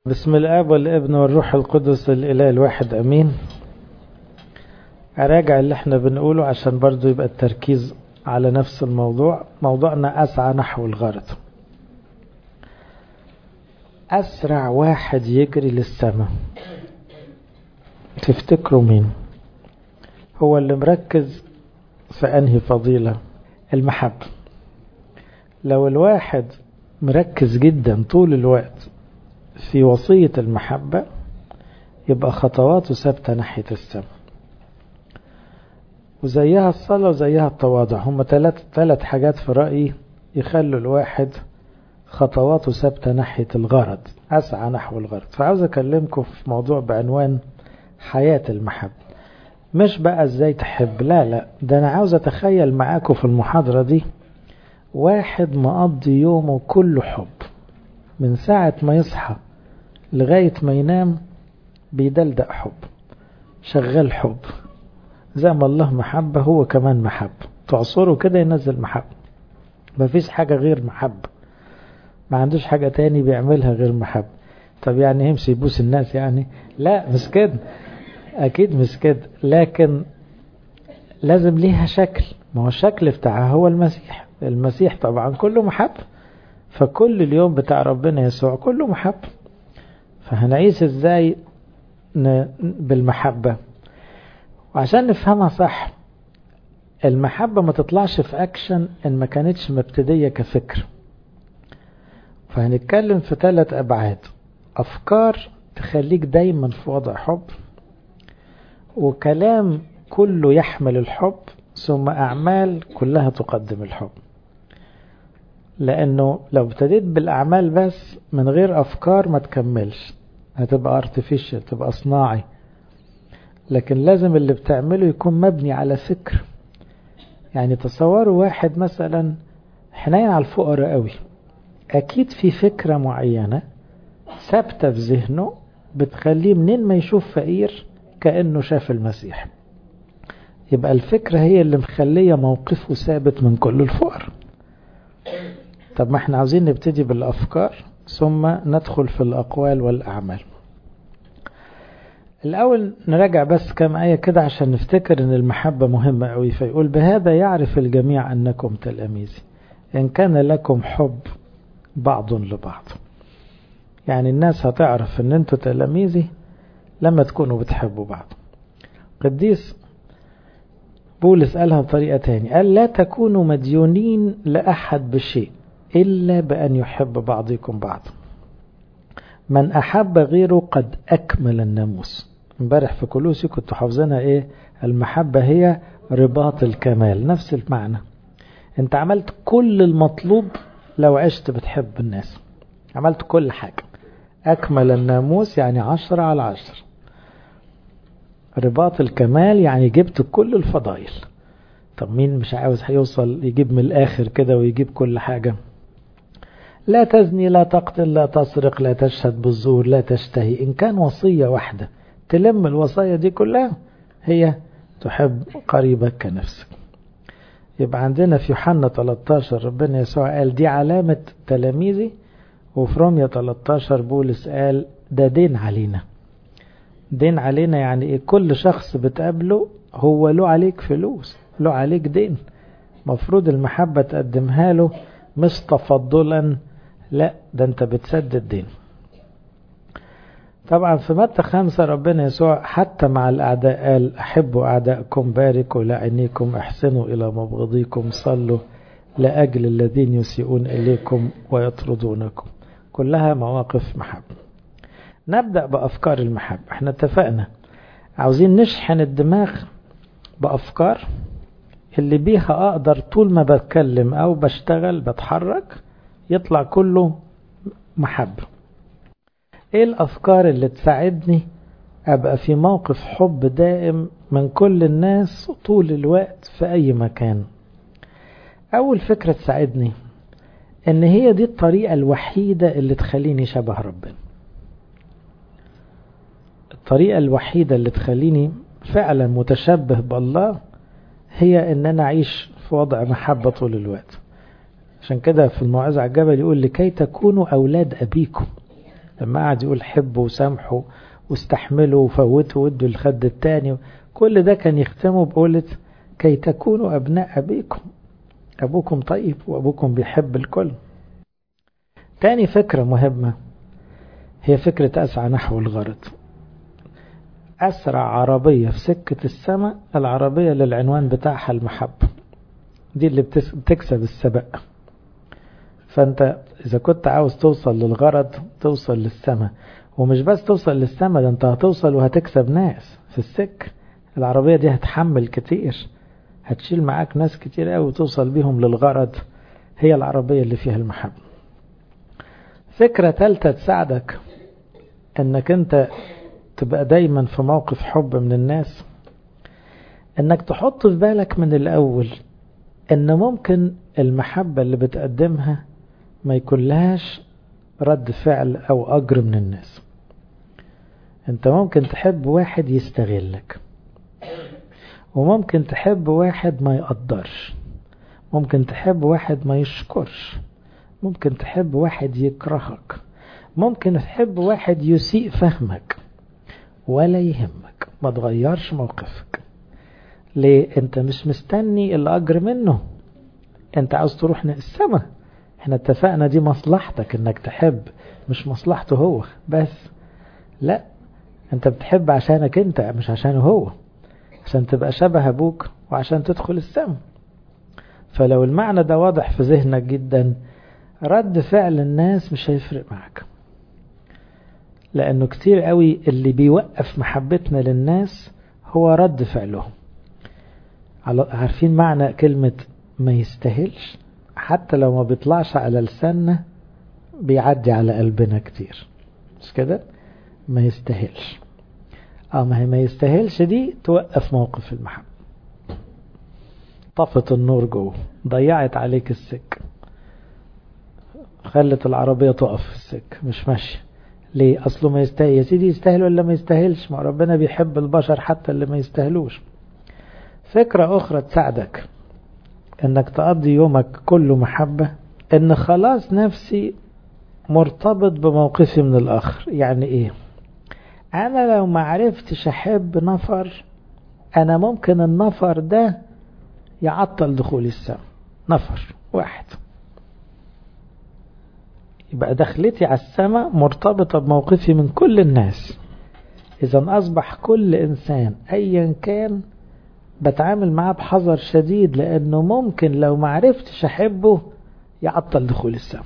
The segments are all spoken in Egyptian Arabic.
بسم الاب والابن والروح القدس الاله الواحد امين اراجع اللي احنا بنقوله عشان برضو يبقى التركيز على نفس الموضوع موضوعنا اسعى نحو الغرض اسرع واحد يجري للسماء تفتكروا مين هو اللي مركز في انهي فضيلة المحبة لو الواحد مركز جدا طول الوقت في وصية المحبة يبقى خطواته ثابتة ناحية السماء وزيها الصلاة وزيها التواضع هم ثلاث ثلاث حاجات في رأيي يخلوا الواحد خطواته ثابتة ناحية الغرض أسعى نحو الغرض فعاوز أكلمكم في موضوع بعنوان حياة المحبة مش بقى ازاي تحب لا لا ده أنا عاوز أتخيل معاكم في المحاضرة دي واحد مقضي يومه كله حب من ساعة ما يصحى لغاية ما ينام بيدلدق حب شغال حب زي ما الله محبة هو كمان محبة تعصره كده ينزل محبة مفيش حاجة غير محبة ما عندوش حاجة تاني بيعملها غير محبة طب يعني يمشي يبوس الناس يعني لا مش كده أكيد مش كده لكن لازم ليها شكل ما هو الشكل بتاعها هو المسيح المسيح طبعا كله محبة فكل اليوم بتاع ربنا يسوع كله محبة فهنعيش ازاي بالمحبة وعشان نفهمها صح المحبة ما تطلعش في أكشن إن ما كانتش مبتدية كفكر فهنتكلم في ثلاث أبعاد أفكار تخليك دايما في وضع حب وكلام كله يحمل الحب ثم أعمال كلها تقدم الحب لأنه لو ابتديت بالأعمال بس من غير أفكار ما تكملش هتبقى artificial تبقى صناعي لكن لازم اللي بتعمله يكون مبني على فكر يعني تصوروا واحد مثلا حنين على الفقراء قوي أكيد في فكرة معينة ثابتة في ذهنه بتخليه منين ما يشوف فقير كأنه شاف المسيح يبقى الفكرة هي اللي مخلية موقفه ثابت من كل الفقراء طب ما احنا عاوزين نبتدي بالأفكار ثم ندخل في الأقوال والأعمال الأول نراجع بس كم آية كده عشان نفتكر أن المحبة مهمة قوي فيقول بهذا يعرف الجميع أنكم تلاميذي إن كان لكم حب بعض لبعض يعني الناس هتعرف أن أنتوا تلاميذي لما تكونوا بتحبوا بعض قديس بولس قالها بطريقة تاني قال لا تكونوا مديونين لأحد بشيء إلا بأن يحب بعضكم بعض من أحب غيره قد أكمل الناموس امبارح في كلوسي كنت حافظينها إيه المحبة هي رباط الكمال نفس المعنى انت عملت كل المطلوب لو عشت بتحب الناس عملت كل حاجة أكمل الناموس يعني عشرة على عشر رباط الكمال يعني جبت كل الفضائل طب مين مش عاوز هيوصل يجيب من الآخر كده ويجيب كل حاجة لا تزني لا تقتل لا تسرق لا تشهد بالزور لا تشتهي إن كان وصية واحدة تلم الوصايا دي كلها هي تحب قريبك كنفسك يبقى عندنا في يوحنا 13 ربنا يسوع قال دي علامة تلاميذي وفي روميا 13 بولس قال ده دين علينا دين علينا يعني ايه كل شخص بتقابله هو له عليك فلوس له عليك دين مفروض المحبة تقدمها له مش تفضلا لا ده انت بتسدد دين طبعا في متى خمسة ربنا يسوع حتى مع الأعداء قال أحبوا أعداءكم باركوا لعينيكم احسنوا إلى مبغضيكم صلوا لأجل الذين يسيئون إليكم ويطردونكم كلها مواقف محبة نبدأ بأفكار المحبة احنا اتفقنا عاوزين نشحن الدماغ بأفكار اللي بيها أقدر طول ما بتكلم أو بشتغل بتحرك يطلع كله محبة ايه الأفكار اللي تساعدني أبقى في موقف حب دائم من كل الناس طول الوقت في أي مكان أول فكرة تساعدني إن هي دي الطريقة الوحيدة اللي تخليني شبه ربنا الطريقة الوحيدة اللي تخليني فعلا متشبه بالله هي ان انا اعيش في وضع محبة طول الوقت عشان كده في الموعظة على الجبل يقول لكي تكونوا اولاد ابيكم لما قعد يقول حبوا وسامحوا واستحملوا وفوتوا وادوا الخد التاني كل ده كان يختمه بقولة كي تكونوا أبناء أبيكم أبوكم طيب وأبوكم بيحب الكل تاني فكرة مهمة هي فكرة أسعى نحو الغرض أسرع عربية في سكة السماء العربية للعنوان بتاعها المحبة دي اللي بتكسب السبق فأنت إذا كنت عاوز توصل للغرض توصل للسماء ومش بس توصل للسماء ده أنت هتوصل وهتكسب ناس في السك العربية دي هتحمل كتير هتشيل معاك ناس كتير قوي وتوصل بيهم للغرض هي العربية اللي فيها المحبة فكرة ثالثة تساعدك انك انت تبقى دايما في موقف حب من الناس انك تحط في بالك من الاول ان ممكن المحبة اللي بتقدمها ما يكون لهاش رد فعل او اجر من الناس انت ممكن تحب واحد يستغلك وممكن تحب واحد ما يقدرش ممكن تحب واحد ما يشكرش ممكن تحب واحد يكرهك ممكن تحب واحد يسيء فهمك ولا يهمك ما تغيرش موقفك ليه انت مش مستني الاجر منه انت عاوز تروح السما احنا اتفقنا دي مصلحتك انك تحب مش مصلحته هو بس لا انت بتحب عشانك انت مش عشانه هو عشان تبقى شبه ابوك وعشان تدخل السما فلو المعنى ده واضح في ذهنك جدا رد فعل الناس مش هيفرق معك لانه كتير قوي اللي بيوقف محبتنا للناس هو رد فعلهم عارفين معنى كلمة ما يستاهلش حتى لو ما بيطلعش على لساننا بيعدي على قلبنا كتير مش كده ما يستاهلش اه ما هي ما يستاهلش دي توقف موقف المحبة طفت النور جوه ضيعت عليك السك خلت العربية تقف في السك مش ماشية ليه اصله ما يستاهل يا سيدي يستاهل ولا ما يستاهلش ما ربنا بيحب البشر حتى اللي ما يستاهلوش فكرة اخرى تساعدك انك تقضي يومك كله محبة ان خلاص نفسي مرتبط بموقفي من الاخر يعني ايه انا لو ما عرفتش احب نفر انا ممكن النفر ده يعطل دخول السماء نفر واحد يبقى دخلتي على السماء مرتبطة بموقفي من كل الناس إذا أصبح كل إنسان أيا كان بتعامل معاه بحذر شديد لأنه ممكن لو ما عرفتش أحبه يعطل دخول السماء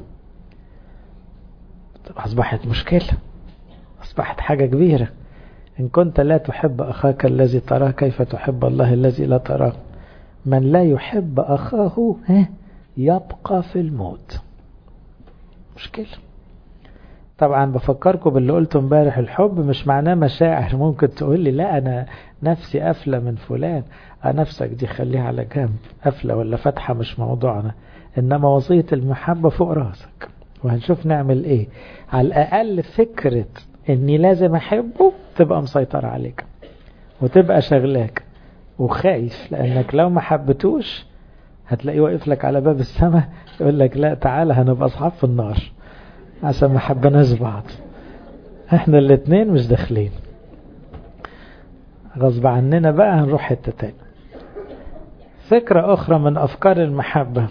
أصبحت مشكلة أصبحت حاجة كبيرة إن كنت لا تحب أخاك الذي تراه كيف تحب الله الذي لا تراه من لا يحب أخاه يبقى في الموت مشكلة طبعا بفكركم باللي قلته امبارح الحب مش معناه مشاعر ممكن تقول لي لا انا نفسي قافله من فلان نفسك دي خليها على جنب قافله ولا فاتحه مش موضوعنا انما وصيه المحبه فوق راسك وهنشوف نعمل ايه على الاقل فكره اني لازم احبه تبقى مسيطره عليك وتبقى شغلاك وخايف لانك لو ما حبتوش هتلاقيه واقف لك على باب السماء يقول لك لا تعالى هنبقى اصحاب في النار عشان ما حبناش بعض احنا الاتنين مش داخلين غصب عننا بقى هنروح حته تاني فكرة أخرى من أفكار المحبة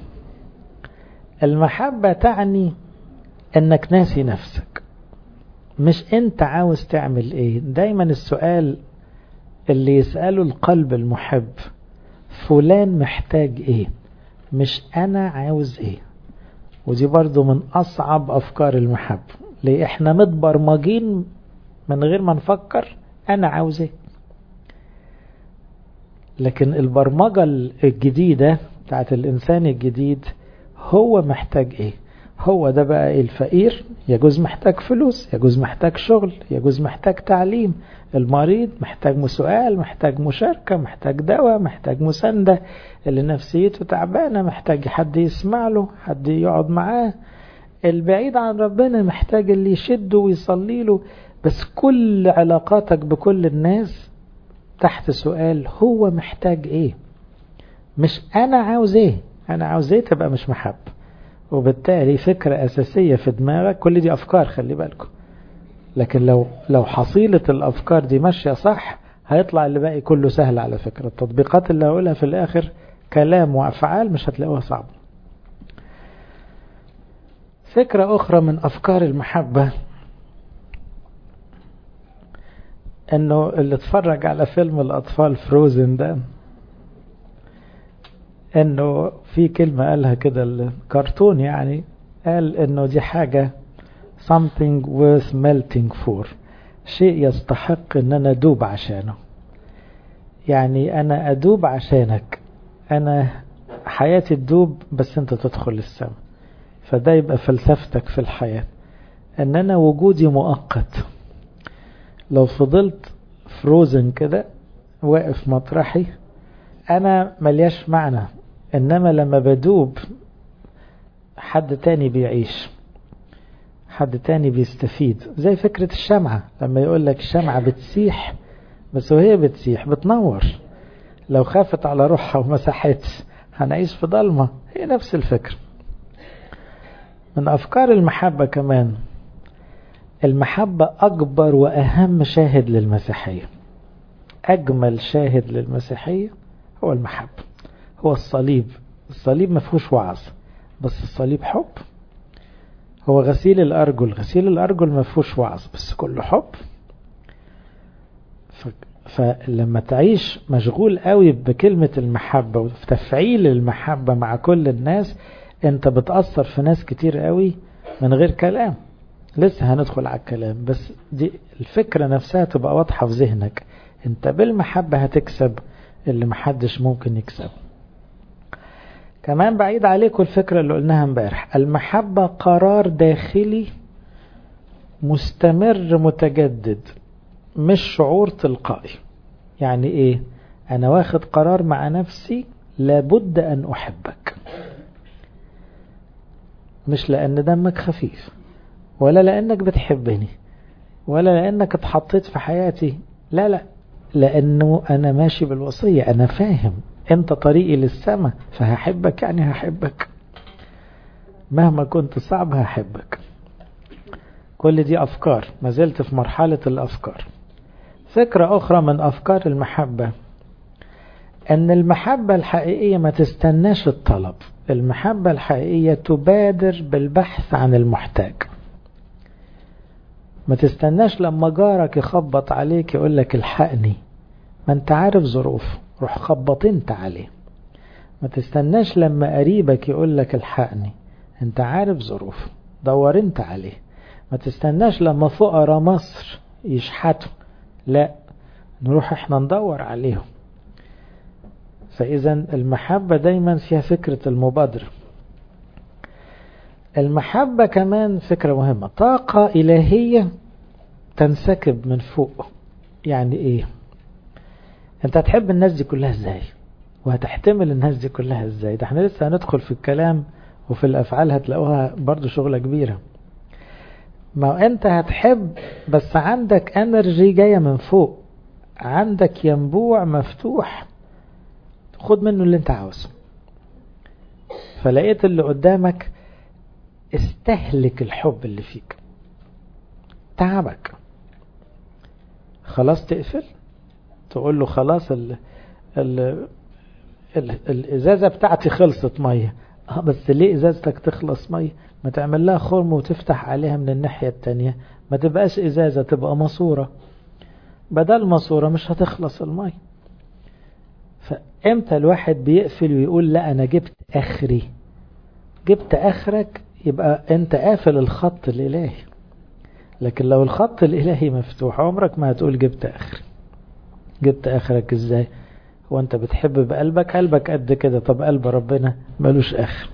المحبة تعني أنك ناسي نفسك مش أنت عاوز تعمل إيه دايما السؤال اللي يسأله القلب المحب فلان محتاج إيه مش أنا عاوز إيه ودي برضو من أصعب أفكار المحبة ليه إحنا متبرمجين من غير ما نفكر أنا عاوز إيه لكن البرمجة الجديدة بتاعت الإنسان الجديد هو محتاج إيه هو ده بقى إيه الفقير يجوز محتاج فلوس يجوز محتاج شغل يجوز محتاج تعليم المريض محتاج سؤال محتاج مشاركة محتاج دواء محتاج مساندة اللي نفسيته تعبانة محتاج حد يسمع له حد يقعد معاه البعيد عن ربنا محتاج اللي يشده ويصلي له بس كل علاقاتك بكل الناس تحت سؤال هو محتاج ايه مش انا عاوز ايه انا عاوز ايه تبقى مش محب وبالتالي فكرة أساسية في دماغك كل دي أفكار خلي بالكم لكن لو لو حصيلة الأفكار دي ماشية صح هيطلع اللي باقي كله سهل على فكرة التطبيقات اللي هقولها في الآخر كلام وأفعال مش هتلاقوها صعبة فكرة أخرى من أفكار المحبة انه اللي اتفرج على فيلم الاطفال فروزن ده انه في كلمة قالها كده الكرتون يعني قال انه دي حاجة something worth melting for شيء يستحق ان انا ادوب عشانه يعني انا ادوب عشانك انا حياتي تدوب بس انت تدخل السماء فده يبقى فلسفتك في الحياة ان انا وجودي مؤقت لو فضلت فروزن كده واقف مطرحي انا ملياش معنى انما لما بدوب حد تاني بيعيش حد تاني بيستفيد زي فكرة الشمعة لما يقول لك الشمعة بتسيح بس وهي بتسيح بتنور لو خافت على روحها ومسحتش هنعيش في ضلمة هي نفس الفكرة من أفكار المحبة كمان المحبة أكبر وأهم شاهد للمسيحية أجمل شاهد للمسيحية هو المحبة هو الصليب الصليب ما فيهوش وعظ بس الصليب حب هو غسيل الأرجل غسيل الأرجل ما فيهوش وعظ بس كله حب فلما تعيش مشغول قوي بكلمة المحبة وتفعيل المحبة مع كل الناس انت بتأثر في ناس كتير قوي من غير كلام لسه هندخل على الكلام بس دي الفكرة نفسها تبقى واضحة في ذهنك انت بالمحبة هتكسب اللي محدش ممكن يكسب كمان بعيد عليكم الفكرة اللي قلناها امبارح المحبة قرار داخلي مستمر متجدد مش شعور تلقائي يعني ايه انا واخد قرار مع نفسي لابد ان احبك مش لان دمك خفيف ولا لانك بتحبني ولا لانك اتحطيت في حياتي لا لا لانه انا ماشي بالوصية انا فاهم انت طريقي للسماء فهحبك يعني هحبك مهما كنت صعب هحبك كل دي افكار ما زلت في مرحلة الافكار فكرة اخرى من افكار المحبة ان المحبة الحقيقية ما تستناش الطلب المحبة الحقيقية تبادر بالبحث عن المحتاج ما تستناش لما جارك يخبط عليك يقول لك الحقني ما انت عارف ظروفه روح خبط انت عليه ما تستناش لما قريبك يقول لك الحقني انت عارف ظروفه دور انت عليه ما تستناش لما فقراء مصر يشحتوا لا نروح احنا ندور عليهم فاذا المحبة دايما فيها فكرة المبادرة المحبة كمان فكرة مهمة طاقة إلهية تنسكب من فوق يعني ايه انت هتحب الناس دي كلها ازاي وهتحتمل الناس دي كلها ازاي ده احنا لسه هندخل في الكلام وفي الافعال هتلاقوها برضو شغلة كبيرة ما انت هتحب بس عندك انرجي جاية من فوق عندك ينبوع مفتوح خد منه اللي انت عاوزه فلقيت اللي قدامك استهلك الحب اللي فيك تعبك خلاص تقفل تقول له خلاص ال ال ال الازازة بتاعتي خلصت مية اه بس ليه ازازتك تخلص مية ما تعمل لها خرم وتفتح عليها من الناحية التانية ما تبقاش ازازة تبقى ماسورة بدل ماسورة مش هتخلص المية فامتى الواحد بيقفل ويقول لا انا جبت اخري جبت اخرك يبقى انت قافل الخط الالهي لكن لو الخط الالهي مفتوح عمرك ما هتقول جبت اخري جبت اخرك ازاي هو انت بتحب بقلبك قلبك قد كده طب قلب ربنا ملوش اخر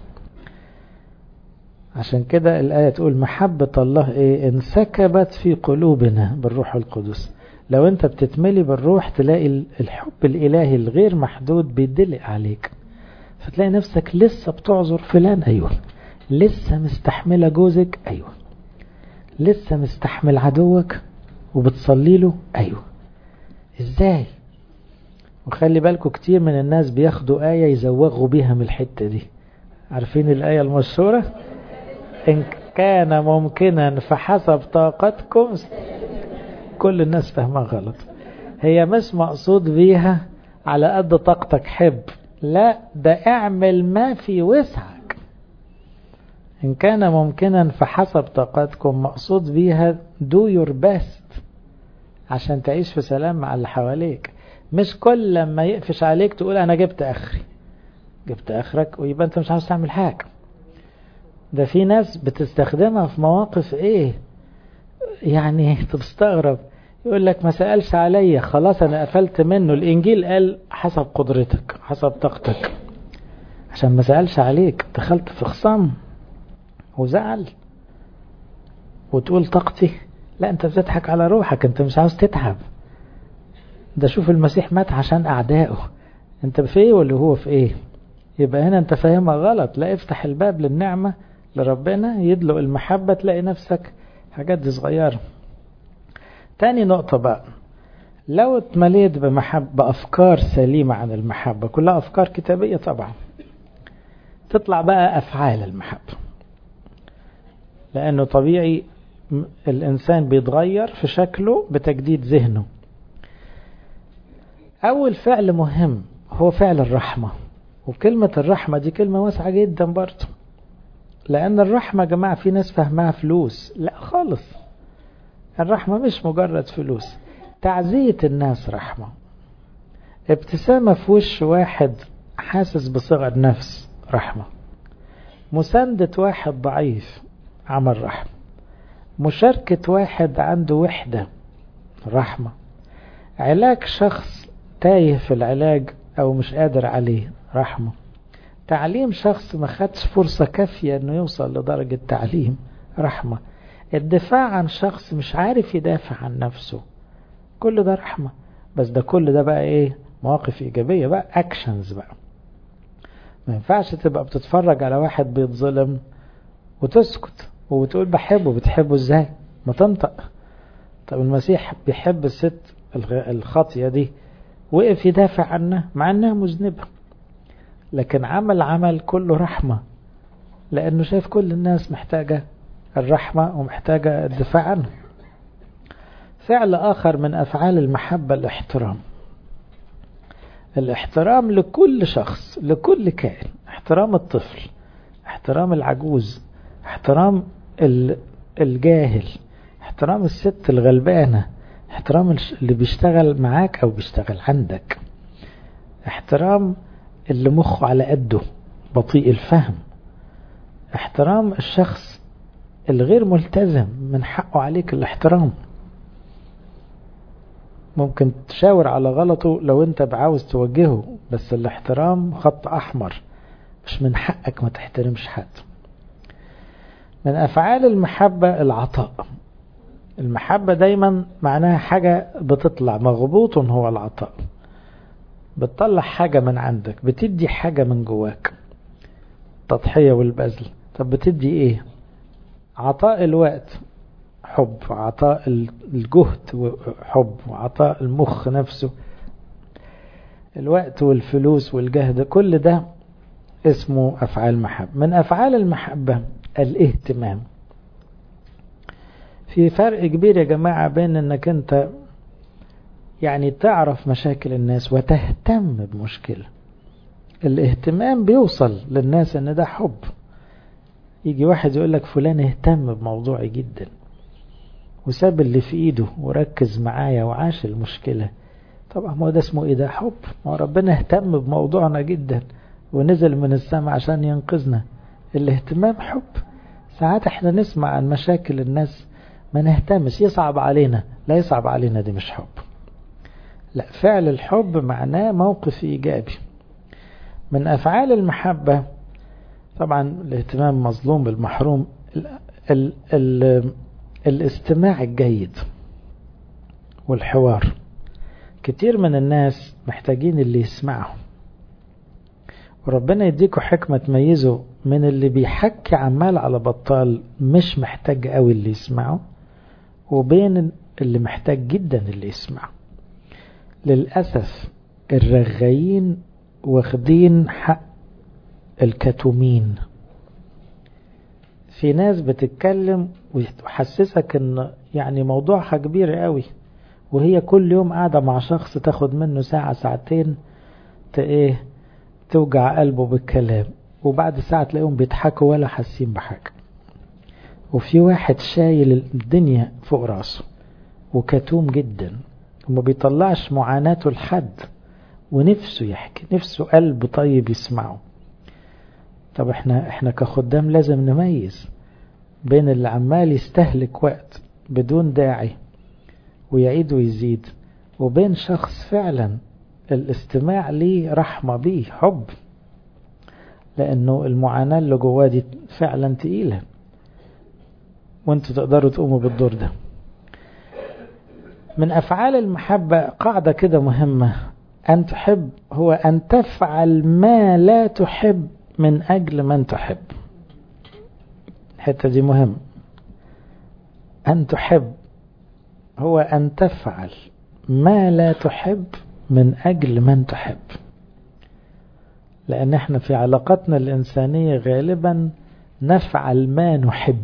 عشان كده الآية تقول محبة الله ايه انسكبت في قلوبنا بالروح القدس لو انت بتتملي بالروح تلاقي الحب الالهي الغير محدود بيدلق عليك فتلاقي نفسك لسه بتعذر فلان ايوه لسه مستحملة جوزك ايوه لسه مستحمل عدوك وبتصلي له ايوه ازاي وخلي بالكم كتير من الناس بياخدوا آية يزوغوا بيها من الحتة دي عارفين الآية المشهورة إن كان ممكنا فحسب طاقتكم كل الناس فهمها غلط هي مش مقصود بيها على قد طاقتك حب لا ده اعمل ما في وسعك إن كان ممكنا فحسب طاقتكم مقصود بيها do your best عشان تعيش في سلام مع اللي حواليك مش كل لما يقفش عليك تقول أنا جبت آخري جبت آخرك ويبقى أنت مش عاوز تعمل حاجة ده في ناس بتستخدمها في مواقف إيه يعني تستغرب يقول لك ما سألش عليا خلاص أنا قفلت منه الإنجيل قال حسب قدرتك حسب طاقتك عشان ما سألش عليك دخلت في خصام وزعل وتقول طاقتي لا انت بتضحك على روحك انت مش عاوز تتعب ده شوف المسيح مات عشان اعدائه انت في ايه واللي هو في ايه يبقى هنا انت فاهمها غلط لا افتح الباب للنعمة لربنا يدلق المحبة تلاقي نفسك حاجات دي صغيرة تاني نقطة بقى لو اتمليت بمحبة بأفكار سليمة عن المحبة كلها أفكار كتابية طبعا تطلع بقى أفعال المحبة لأنه طبيعي الإنسان بيتغير في شكله بتجديد ذهنه أول فعل مهم هو فعل الرحمة وكلمة الرحمة دي كلمة واسعة جدا برضه لأن الرحمة يا جماعة في ناس فهمها فلوس لا خالص الرحمة مش مجرد فلوس تعزية الناس رحمة ابتسامة في وش واحد حاسس بصغر نفس رحمة مساندة واحد ضعيف عمل رحمة مشاركة واحد عنده وحدة رحمة علاج شخص تايه في العلاج أو مش قادر عليه رحمة تعليم شخص ما خدش فرصة كافية أنه يوصل لدرجة تعليم رحمة الدفاع عن شخص مش عارف يدافع عن نفسه كل ده رحمة بس ده كل ده بقى ايه مواقف ايجابية بقى اكشنز بقى ما ينفعش تبقى بتتفرج على واحد بيتظلم وتسكت وبتقول بحبه بتحبه ازاي ما تنطق طب المسيح بيحب الست الخاطية دي وقف يدافع عنها مع انها مذنبة لكن عمل عمل كله رحمة لانه شايف كل الناس محتاجة الرحمة ومحتاجة الدفاع عنه فعل آخر من أفعال المحبة الاحترام الاحترام لكل شخص لكل كائن احترام الطفل احترام العجوز احترام الجاهل احترام الست الغلبانة احترام اللي بيشتغل معاك أو بيشتغل عندك احترام اللي مخه على قده بطيء الفهم احترام الشخص الغير ملتزم من حقه عليك الاحترام ممكن تشاور على غلطه لو انت بعاوز توجهه بس الاحترام خط احمر مش من حقك ما تحترمش حد من افعال المحبة العطاء المحبة دايما معناها حاجة بتطلع مغبوط هو العطاء بتطلع حاجة من عندك بتدي حاجة من جواك تضحية والبذل طب بتدي ايه عطاء الوقت حب عطاء الجهد حب وعطاء المخ نفسه الوقت والفلوس والجهد كل ده اسمه أفعال محبة من أفعال المحبة الاهتمام في فرق كبير يا جماعة بين انك انت يعني تعرف مشاكل الناس وتهتم بمشكلة الاهتمام بيوصل للناس ان ده حب يجي واحد يقول لك فلان اهتم بموضوعي جدا وساب اللي في ايده وركز معايا وعاش المشكلة طبعا ما ده اسمه ايه ده حب ما ربنا اهتم بموضوعنا جدا ونزل من السماء عشان ينقذنا الاهتمام حب ساعات احنا نسمع عن مشاكل الناس ما نهتمش يصعب علينا لا يصعب علينا دي مش حب لا فعل الحب معناه موقف ايجابي من افعال المحبة طبعا الاهتمام مظلوم بالمحروم ال ال ال الاستماع الجيد والحوار كتير من الناس محتاجين اللي يسمعهم وربنا يديكوا حكمة تميزوا من اللي بيحكي عمال على بطال مش محتاج قوي اللي يسمعه وبين اللي محتاج جدا اللي يسمعه للأسف الرغايين واخدين حق الكتومين في ناس بتتكلم ويحسسك ان يعني موضوعها كبير قوي وهي كل يوم قاعدة مع شخص تاخد منه ساعة ساعتين ايه توجع قلبه بالكلام وبعد ساعة تلاقيهم بيضحكوا ولا حاسين بحاجة وفي واحد شايل الدنيا فوق راسه وكتوم جدا وما بيطلعش معاناته لحد ونفسه يحكي نفسه قلب طيب يسمعه طب احنا احنا كخدام لازم نميز بين اللي عمال يستهلك وقت بدون داعي ويعيد ويزيد وبين شخص فعلا الاستماع ليه رحمة بيه حب لأنه المعاناة اللي جواه دي فعلا تقيلة وانتوا تقدروا تقوموا بالدور ده من أفعال المحبة قاعدة كده مهمة أن تحب هو أن تفعل ما لا تحب من أجل من تحب الحتة دي مهم أن تحب هو أن تفعل ما لا تحب من أجل من تحب لأن احنا في علاقتنا الإنسانية غالبا نفعل ما نحب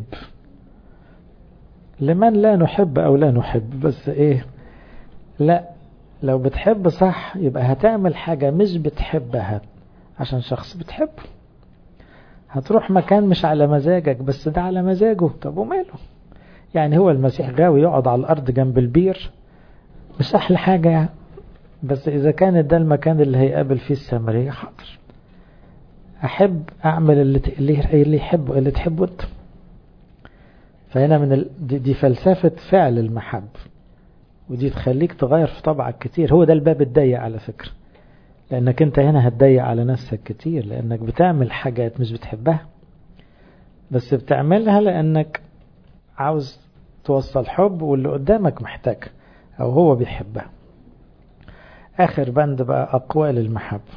لمن لا نحب أو لا نحب بس إيه لا لو بتحب صح يبقى هتعمل حاجة مش بتحبها عشان شخص بتحبه هتروح مكان مش على مزاجك بس ده على مزاجه طب وماله يعني هو المسيح غاوي يقعد على الأرض جنب البير مش أحلى حاجة يعني بس إذا كان ده المكان اللي هيقابل فيه السامرية حاضر أحب أعمل اللي اللي يحبه اللي تحبه أنت فهنا من ال... دي, دي فلسفة فعل المحب ودي تخليك تغير في طبعك كتير هو ده الباب الضيق على فكرة لأنك أنت هنا هتضيق على نفسك كتير لأنك بتعمل حاجات مش بتحبها بس بتعملها لأنك عاوز توصل حب واللي قدامك محتاج أو هو بيحبها آخر بند بقى أقوال المحبة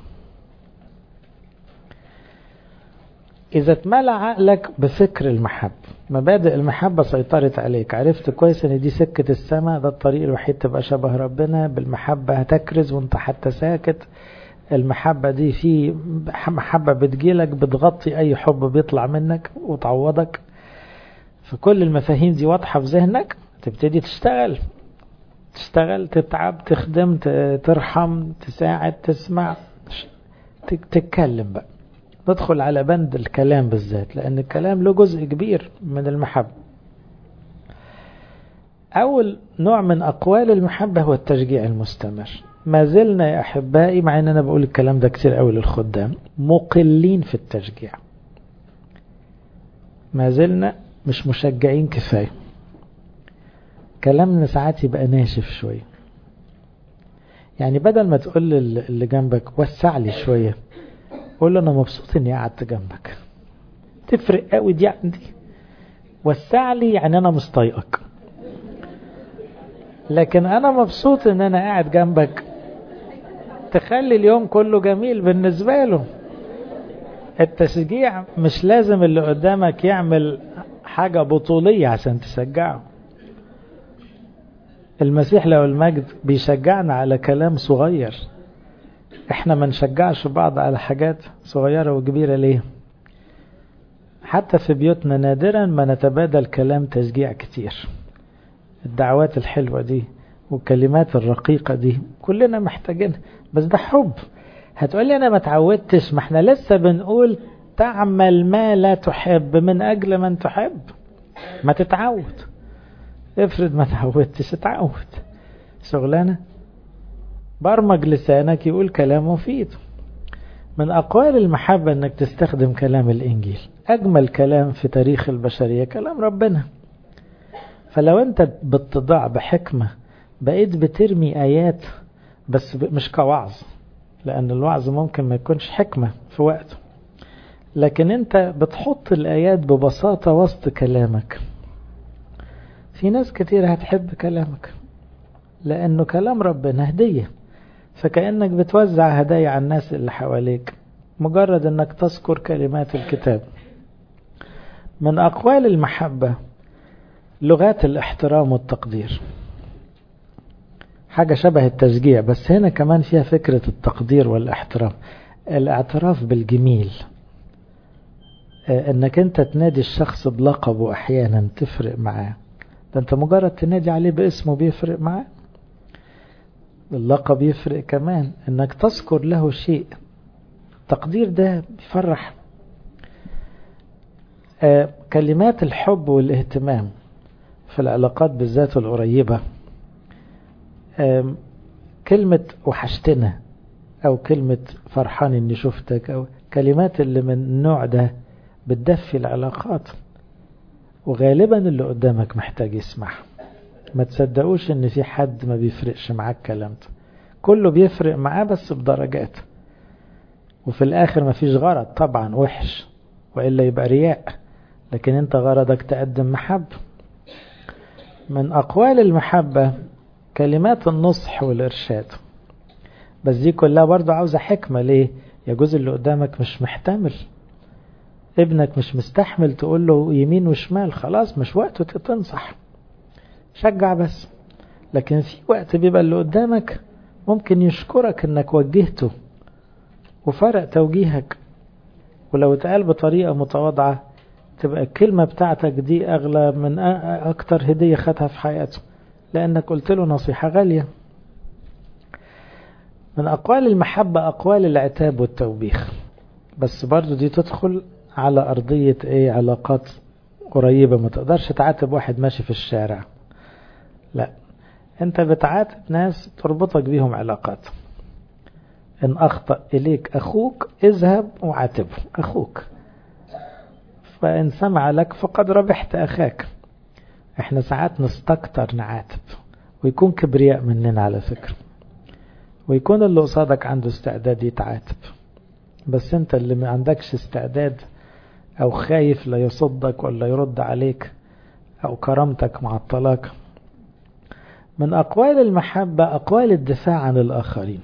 إذا اتملى عقلك بفكر المحبة مبادئ المحبة سيطرت عليك عرفت كويس ان دي سكة السماء ده الطريق الوحيد تبقى شبه ربنا بالمحبة هتكرز وانت حتى ساكت المحبة دي في محبة بتجيلك بتغطي اي حب بيطلع منك وتعوضك فكل المفاهيم دي واضحة في ذهنك تبتدي تشتغل تشتغل تتعب تخدم ترحم تساعد تسمع تتكلم بقى ندخل على بند الكلام بالذات لأن الكلام له جزء كبير من المحبة أول نوع من أقوال المحبة هو التشجيع المستمر ما زلنا يا أحبائي مع أن أنا بقول الكلام ده كتير أوي للخدام مقلين في التشجيع ما زلنا مش مشجعين كفاية كلامنا ساعات يبقى ناشف شوية يعني بدل ما تقول اللي جنبك وسع لي شوية قول له انا مبسوط اني قعدت جنبك تفرق قوي دي عندي وسع لي يعني انا مش طايقك لكن انا مبسوط ان انا قاعد جنبك تخلي اليوم كله جميل بالنسبه له التشجيع مش لازم اللي قدامك يعمل حاجة بطولية عشان تشجعه المسيح له المجد بيشجعنا على كلام صغير احنا ما نشجعش بعض على حاجات صغيرة وكبيرة ليه حتى في بيوتنا نادرا ما نتبادل كلام تشجيع كتير الدعوات الحلوة دي والكلمات الرقيقة دي كلنا محتاجين بس ده حب هتقولي انا ما تعودتش ما احنا لسه بنقول تعمل ما لا تحب من اجل من تحب ما تتعود افرض ما تعودتش اتعود شغلانه برمج لسانك يقول كلام مفيد من أقوال المحبة أنك تستخدم كلام الإنجيل أجمل كلام في تاريخ البشرية كلام ربنا فلو أنت باتضاع بحكمة بقيت بترمي آيات بس مش كوعظ لأن الوعظ ممكن ما يكونش حكمة في وقته لكن أنت بتحط الآيات ببساطة وسط كلامك في ناس كتير هتحب كلامك لأنه كلام ربنا هدية فكأنك بتوزع هدايا على الناس اللي حواليك مجرد أنك تذكر كلمات الكتاب من أقوال المحبة لغات الاحترام والتقدير حاجة شبه التشجيع بس هنا كمان فيها فكرة التقدير والاحترام الاعتراف بالجميل انك انت تنادي الشخص بلقبه احيانا تفرق معاه ده انت مجرد تنادي عليه باسمه بيفرق معاه اللقب يفرق كمان انك تذكر له شيء التقدير ده بيفرح آه كلمات الحب والاهتمام في العلاقات بالذات القريبة آه كلمة وحشتنا او كلمة فرحان اني شفتك او كلمات اللي من النوع ده بتدفي العلاقات وغالبا اللي قدامك محتاج يسمعها ما تصدقوش ان في حد ما بيفرقش معاه الكلام ده كله بيفرق معاه بس بدرجات وفي الاخر ما فيش غرض طبعا وحش وإلا يبقى رياء لكن انت غرضك تقدم محبة من اقوال المحبة كلمات النصح والارشاد بس دي كلها برضو عاوزة حكمة ليه يجوز اللي قدامك مش محتمل ابنك مش مستحمل تقول له يمين وشمال خلاص مش وقته تنصح شجع بس لكن في وقت بيبقى اللي قدامك ممكن يشكرك انك وجهته وفرق توجيهك ولو اتقال بطريقة متواضعة تبقى الكلمة بتاعتك دي أغلى من أكتر هدية خدها في حياته لأنك قلت له نصيحة غالية من أقوال المحبة أقوال العتاب والتوبيخ بس برضو دي تدخل على أرضية إيه علاقات قريبة ما تقدرش تعاتب واحد ماشي في الشارع لا أنت بتعاتب ناس تربطك بيهم علاقات إن أخطأ إليك أخوك اذهب وعاتبه أخوك فإن سمع لك فقد ربحت أخاك إحنا ساعات نستكتر نعاتب ويكون كبرياء مننا على فكرة ويكون اللي قصادك عنده استعداد يتعاتب بس انت اللي ما عندكش استعداد او خايف لا يصدك ولا يرد عليك او كرامتك معطلاك من اقوال المحبة اقوال الدفاع عن الاخرين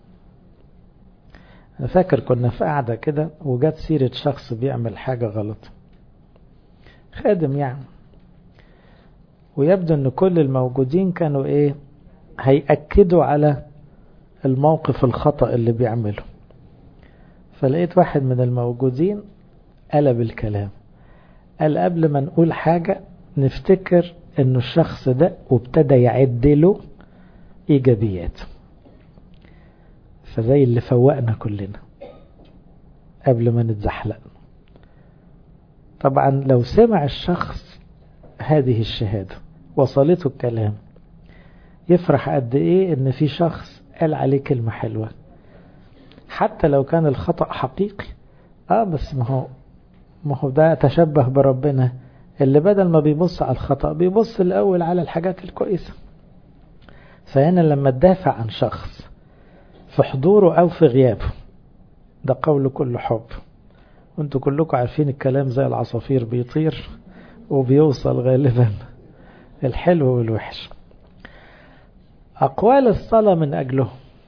انا فاكر كنا في قاعدة كده وجات سيرة شخص بيعمل حاجة غلط خادم يعني ويبدو ان كل الموجودين كانوا ايه هيأكدوا على الموقف الخطأ اللي بيعمله فلقيت واحد من الموجودين قلب الكلام قال قبل ما نقول حاجة نفتكر انه الشخص ده وابتدى يعد له ايجابيات فزي اللي فوقنا كلنا قبل ما نتزحلق طبعا لو سمع الشخص هذه الشهادة وصلته الكلام يفرح قد ايه ان في شخص قال عليه كلمة حلوة حتى لو كان الخطأ حقيقي اه بس ما هو ما هو ده تشبه بربنا اللي بدل ما بيبص على الخطأ بيبص الأول على الحاجات الكويسة فهنا لما تدافع عن شخص في حضوره أو في غيابه ده قول كل حب وانتوا كلكم عارفين الكلام زي العصافير بيطير وبيوصل غالبا الحلو والوحش أقوال الصلاة من أجله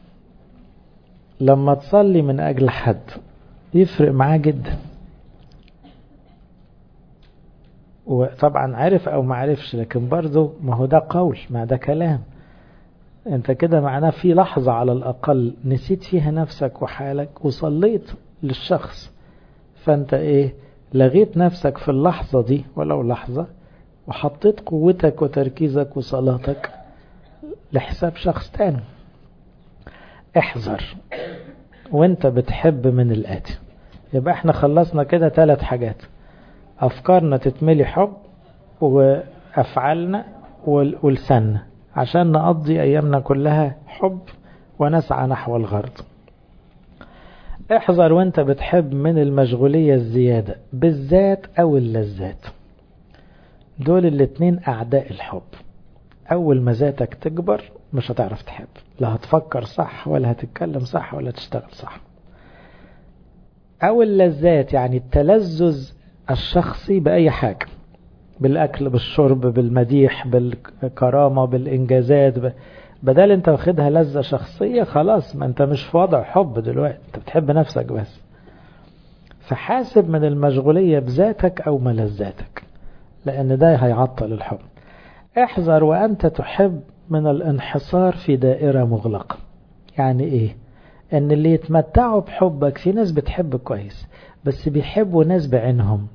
لما تصلي من أجل حد يفرق معاه جدا وطبعا عرف أو ما عرفش لكن برضه ما هو ده قول ما ده كلام انت كده معناه في لحظة على الأقل نسيت فيها نفسك وحالك وصليت للشخص فانت ايه لغيت نفسك في اللحظة دي ولو لحظة وحطيت قوتك وتركيزك وصلاتك لحساب شخص تاني احذر وانت بتحب من الآتي يبقى احنا خلصنا كده ثلاث حاجات أفكارنا تتملي حب وأفعالنا ولساننا عشان نقضي أيامنا كلها حب ونسعى نحو الغرض احذر وانت بتحب من المشغولية الزيادة بالذات أو اللذات دول الاتنين أعداء الحب أول ما ذاتك تكبر مش هتعرف تحب لا هتفكر صح ولا هتتكلم صح ولا تشتغل صح أو اللذات يعني التلذذ الشخصي بأي حاجة بالأكل بالشرب بالمديح بالكرامة بالإنجازات ب... بدل انت واخدها لذة شخصية خلاص ما انت مش في وضع حب دلوقتي انت بتحب نفسك بس فحاسب من المشغولية بذاتك أو ملذاتك لأن ده هيعطل الحب احذر وأنت تحب من الانحصار في دائرة مغلقة يعني ايه ان اللي يتمتعوا بحبك في ناس بتحب كويس بس بيحبوا ناس بعينهم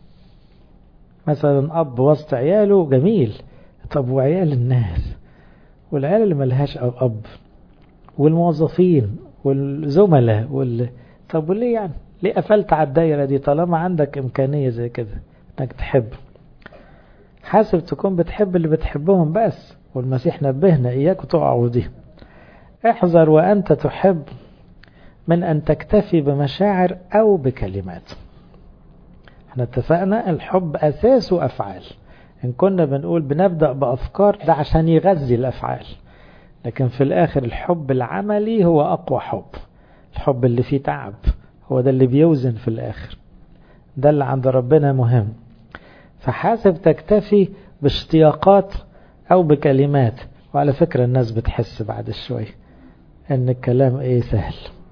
مثلا اب وسط عياله جميل طب وعيال الناس والعيال اللي ملهاش اب والموظفين والزملاء وال... طب وليه يعني ليه قفلت على الدايره دي طالما عندك امكانيه زي كده انك تحب حاسب تكون بتحب اللي بتحبهم بس والمسيح نبهنا اياك تقعوا دي احذر وانت تحب من ان تكتفي بمشاعر او بكلمات احنا اتفقنا الحب اساسه افعال ان كنا بنقول بنبدا بافكار ده عشان يغذي الافعال لكن في الاخر الحب العملي هو اقوى حب الحب اللي فيه تعب هو ده اللي بيوزن في الاخر ده اللي عند ربنا مهم فحاسب تكتفي باشتياقات او بكلمات وعلى فكرة الناس بتحس بعد شوي ان الكلام ايه سهل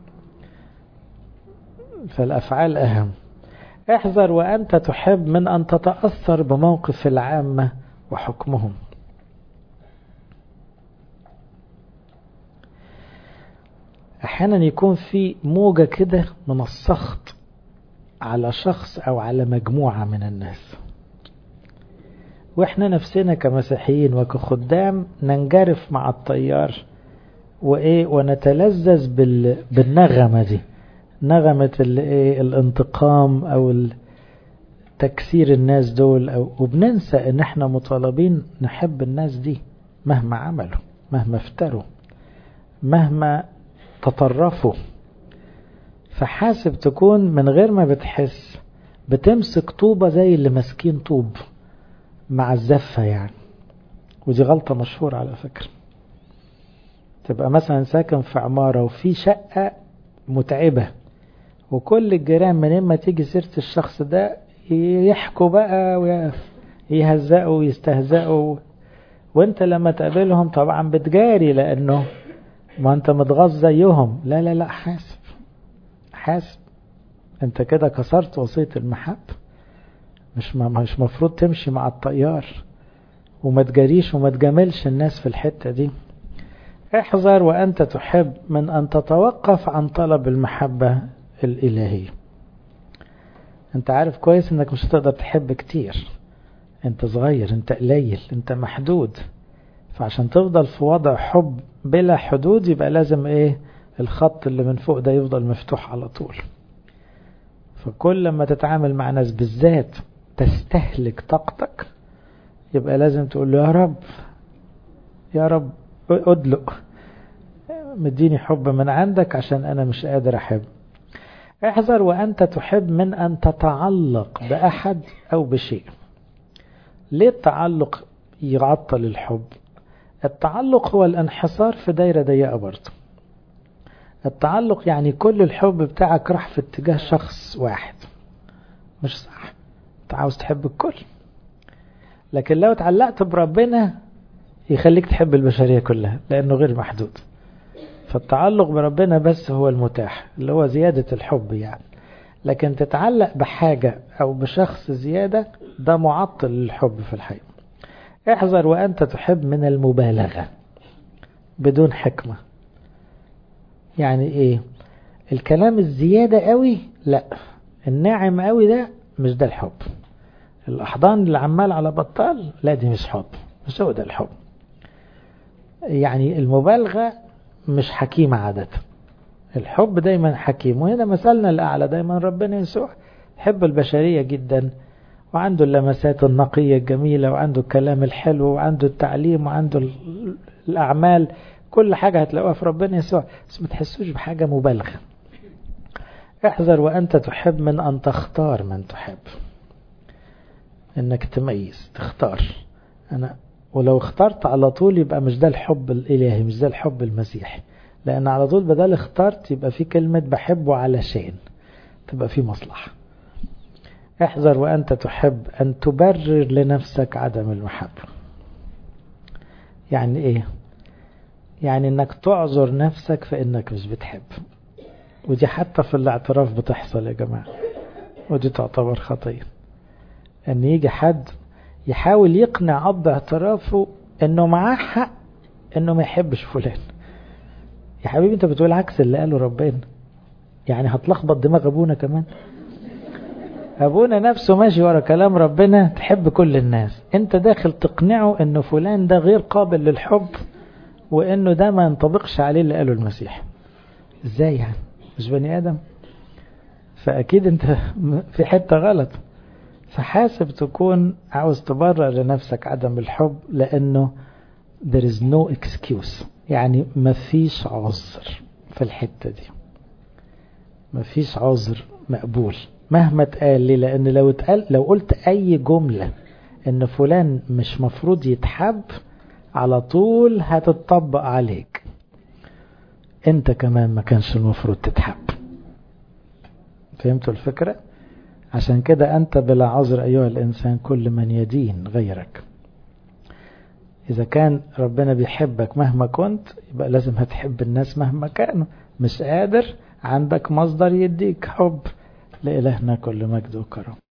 فالافعال اهم احذر وانت تحب من ان تتأثر بموقف العامة وحكمهم احيانا يكون في موجة كده من السخط على شخص او على مجموعة من الناس واحنا نفسنا كمسيحيين وكخدام ننجرف مع التيار وايه ونتلذذ بال... بالنغمة دي نغمة الايه الانتقام او تكسير الناس دول أو وبننسى ان احنا مطالبين نحب الناس دي مهما عملوا مهما افتروا مهما تطرفوا فحاسب تكون من غير ما بتحس بتمسك طوبة زي اللي ماسكين طوب مع الزفة يعني ودي غلطة مشهورة على فكرة تبقى مثلا ساكن في عمارة وفي شقة متعبة وكل الجيران من ما تيجي سيرة الشخص ده يحكوا بقى ويهزقوا ويستهزقوا وانت لما تقابلهم طبعا بتجاري لانه ما انت متغاظ زيهم لا لا لا حاسب حاسب انت كده كسرت وصية المحب مش مش مفروض تمشي مع الطيار وما تجاريش وما تجاملش الناس في الحتة دي احذر وانت تحب من ان تتوقف عن طلب المحبة الالهية انت عارف كويس انك مش هتقدر تحب كتير انت صغير انت قليل انت محدود فعشان تفضل في وضع حب بلا حدود يبقى لازم ايه الخط اللي من فوق ده يفضل مفتوح على طول فكل ما تتعامل مع ناس بالذات تستهلك طاقتك يبقى لازم تقول له يا رب يا رب ادلق مديني حب من عندك عشان انا مش قادر احب احذر وانت تحب من ان تتعلق باحد او بشيء ليه التعلق يعطل الحب التعلق هو الانحصار في دايرة ضيقة برضه التعلق يعني كل الحب بتاعك راح في اتجاه شخص واحد مش صح انت عاوز تحب الكل لكن لو اتعلقت بربنا يخليك تحب البشرية كلها لأنه غير محدود فالتعلق بربنا بس هو المتاح اللي هو زيادة الحب يعني لكن تتعلق بحاجة أو بشخص زيادة ده معطل للحب في الحقيقة احذر وأنت تحب من المبالغة بدون حكمة يعني ايه الكلام الزيادة قوي لا الناعم قوي ده مش ده الحب الأحضان اللي عمال على بطال لا دي مش حب مش هو ده الحب يعني المبالغة مش حكيمة عادة الحب دايما حكيم وهنا مثلنا الأعلى دايما ربنا يسوع يحب البشرية جدا وعنده اللمسات النقية الجميلة وعنده الكلام الحلو وعنده التعليم وعنده الأعمال كل حاجة هتلاقوها في ربنا يسوع بس ما تحسوش بحاجة مبالغة احذر وأنت تحب من أن تختار من تحب انك تميز تختار انا ولو اخترت على طول يبقى مش ده الحب الالهي مش ده الحب المسيحي لان على طول بدل اخترت يبقى في كلمة بحبه علشان تبقى في مصلحة احذر وانت تحب ان تبرر لنفسك عدم المحبة يعني ايه يعني انك تعذر نفسك في انك مش بتحب ودي حتى في الاعتراف بتحصل يا جماعة ودي تعتبر خطيه ان يجي حد يحاول يقنع اب اعترافه انه معاه حق انه ما يحبش فلان يا حبيبي انت بتقول عكس اللي قاله ربنا يعني هتلخبط دماغ ابونا كمان ابونا نفسه ماشي ورا كلام ربنا تحب كل الناس انت داخل تقنعه انه فلان ده غير قابل للحب وانه ده ما ينطبقش عليه اللي قاله المسيح ازاي يعني مش بني ادم فاكيد انت في حتة غلط فحاسب تكون عاوز تبرر لنفسك عدم الحب لانه there is no excuse يعني مفيش عذر في الحتة دي مفيش عذر مقبول مهما اتقال لي لان لو اتقال لو قلت اي جملة ان فلان مش مفروض يتحب على طول هتطبق عليك انت كمان ما كانش المفروض تتحب فهمتوا الفكرة عشان كده انت بلا عذر ايها الانسان كل من يدين غيرك اذا كان ربنا بيحبك مهما كنت يبقى لازم هتحب الناس مهما كانوا مش قادر عندك مصدر يديك حب لإلهنا كل مجد وكرم